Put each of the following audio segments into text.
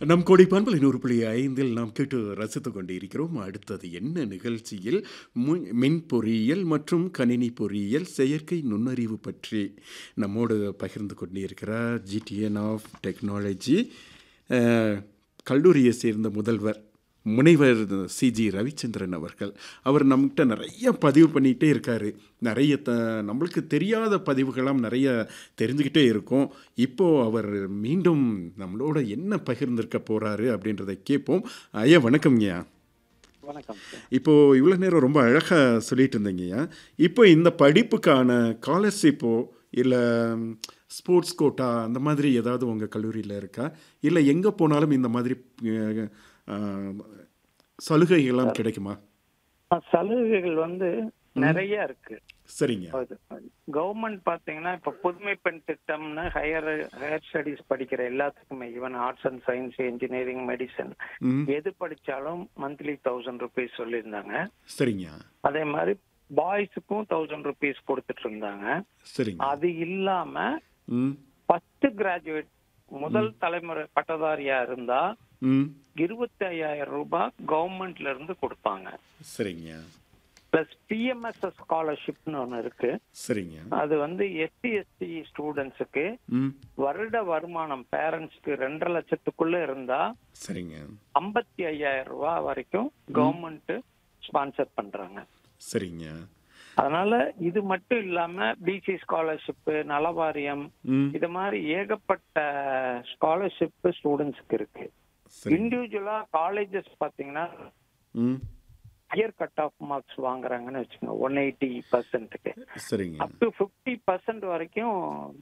நம் கோடி பண்பலை நூறு புள்ளி ஐந்தில் நாம் கேட்டு ரசித்துக் கொண்டிருக்கிறோம் அடுத்தது என்ன நிகழ்ச்சியில் மு- மின் பொறியியல் மற்றும் கணினி பொறியியல் செயற்கை நுண்ணறிவு பற்றி நம்மோடு பகிர்ந்து கொண்டிருக்கிறார் ஜிடிஎன் ஆஃப் டெக்னாலஜி அஹ், கல்லூரியை சேர்ந்த முதல்வர் முனைவர் சிஜி ரவிச்சந்திரன் அவர்கள் அவர் நம்மகிட்ட நிறைய பதிவு பண்ணிகிட்டே இருக்காரு நிறைய த நம்மளுக்கு தெரியாத பதிவுகளாம் நிறைய தெரிஞ்சுக்கிட்டே இருக்கும் இப்போது அவர் மீண்டும் நம்மளோட என்ன பகிர்ந்திருக்க போகிறாரு அப்படின்றத கேட்போம் ஐயா வணக்கம்ங்கய்யா வணக்கம் சார். இப்போது இவ்வளோ நேரம் ரொம்ப அழகாக சொல்லிட்டு இருந்தீங்கய்யா இப்போ இந்த படிப்புக்கான ஸ்காலர்ஷிப்போ இல்லை ஸ்போர்ட்ஸ் கோட்டா அந்த மாதிரி ஏதாவது உங்கள் கல்லூரியில் இருக்கா இல்லை எங்கே போனாலும் இந்த மாதிரி அஹ், அஹ், சலுகைகள்லாம் கிடைக்குமா ஆ, சலுகைகள் வந்து நிறைய இருக்கு சரிங்க கவர்மெண்ட் பாத்தீங்கன்னா இப்ப புதுமை பெண் திட்டம்னு ஹையர் ஹையர் ஸ்டடீஸ் படிக்கிற எல்லாத்துக்குமே even arts and science engineering medicine ம் எது படிச்சாலும் மந்த்லி தௌசண்ட் ருபீஸ் சொல்லியிருந்தாங்க சரிங்க அதே மாதிரி பாய்ஸுக்கும் தௌசண்ட் ருபீஸ் கொடுத்துட்டு இருந்தாங்க சரிங்க அது இல்லாம ம் ஃபர்ஸ்ட் கிராஜுவேட் முதல் தலைமுறை பட்டதாரியா இருந்தா ம் இருபத்தி ஐயாயிரம் ரூபாய் கவர்மெண்ட்ல இருந்து கொடுப்பாங்க சரிங்க பிளஸ் பிஎம்எஸ்எஸ் ஸ்காலர்ஷிப்னு ஒன்று இருக்கு சரிங்க அது வந்து எஸ்சி எஸ்டி ஸ்டூடெண்ட்ஸுக்கு ம் வருட வருமானம் பேரண்ட்ஸ்க்கு ரெண்டரை லட்சத்துக்குள்ள இருந்தா சரிங்க ஐம்பத்தி ஐயாயிரம் ரூபாய் வரைக்கும் கவர்மெண்ட் ஸ்பான்சர் பண்றாங்க சரிங்க அதனால இது மட்டும் இல்லாம பிசி ஸ்காலர்ஷிப் நலவாரியம் ம் இது மாதிரி ஏகப்பட்ட ஸ்காலர்ஷிப் ஸ்டூடெண்ட்ஸ்க்கு இருக்கு சரி இண்டிவிஜுவலா காலேஜஸ் பாத்தீங்கன்னா ம் ஹையர் கட் ஆஃப் மார்க்ஸ் வாங்குறாங்கன்னு வச்சுக்கோங்க ஒன் எயிட்டி பர்சன்ட்டுக்கு சரிங்க அப் டு ஃபிஃப்டி பர்சன்ட் வரைக்கும்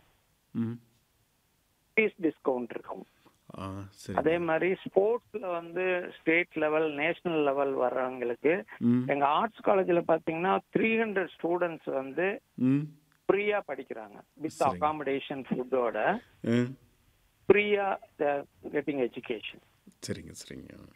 ம் ஃபீஸ் டிஸ்கவுண்ட் இருக்கும் ஆ சரி அதே மாதிரி ஸ்போர்ட்ஸ்ல வந்து ஸ்டேட் லெவல் நேஷனல் லெவல் வர்றவங்களுக்கு ம் எங்க ஆர்ட்ஸ் காலேஜ்ல பாத்தீங்கன்னா த்ரீ ஹண்ட்ரட் ஸ்டூடெண்ட்ஸ் வந்து ம் ஃப்ரீயா படிக்கிறாங்க வித் சரிங்க. அகாமடேஷன் ஃபுட்டோட ஆ ஃப்ரீயா கெட்டிங் எஜுகேஷன் சரிங்க சரிங்க